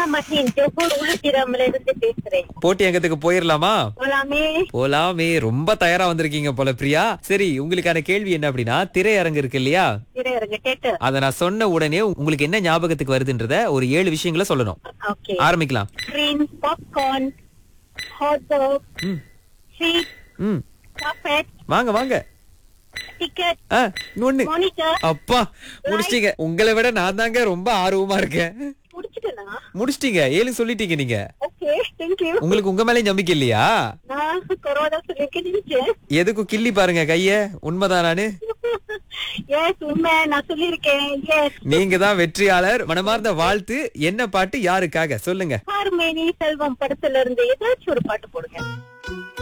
மஹின் Johor உளுத்திரம்ல இருந்து பேசுறேன் போட்டி அங்கத்துக்கு போயிரலாமா போலாமே போலாமே ரொம்ப தயாரா வந்திருக்கீங்க போல பிரியா சரி உங்களுக்கான கேள்வி என்ன அப்படின்னா திரையரங்கு இருக்கு இல்லையா திரையரங்க கேட்டு அத நான் சொன்ன உடனே உங்களுக்கு என்ன ஞாபகத்துக்கு வருதுன்றத ஒரு ஏழு விஷயங்களை சொல்லணும் ஓகே ஆரம்பிக்கலாம் ட்ரீன் பாப்கார்ன் ஹாட் டாக் ம் ஸ்வீட் ம் காஃபெட் வாங்க வாங்க டிக்கெட் ஆ, இன்னொன்னு மானிட்டர் அப்பா முடிச்சிட்டீங்க உங்களை விட நான் தாங்க ரொம்ப ஆர்வமா இருக்கேன் முடிச்சிட்டேனா முடிச்சிட்டீங்க ஏழு சொல்லிட்டீங்க நீங்க ஓகே தேங்க்யூ உங்களுக்கு உங்க மேலே நம்பிக்கை இல்லையா நான் கொரோனா சொல்லி நினைச்சேன் எதுக்கும் கிள்ளி பாருங்க கைய உண்மைதான் நானு எஸ் உண்மை நான் சொல்லியிருக்கேன் எஸ் நீங்க தான் வெற்றியாளர் மனமார்ந்த வாழ்த்து என்ன பாட்டு யாருக்காக சொல்லுங்க பார்மேனி செல்வம் படத்துல இருந்து ஏதாச்சும் ஒரு பாட்டு போடுங்க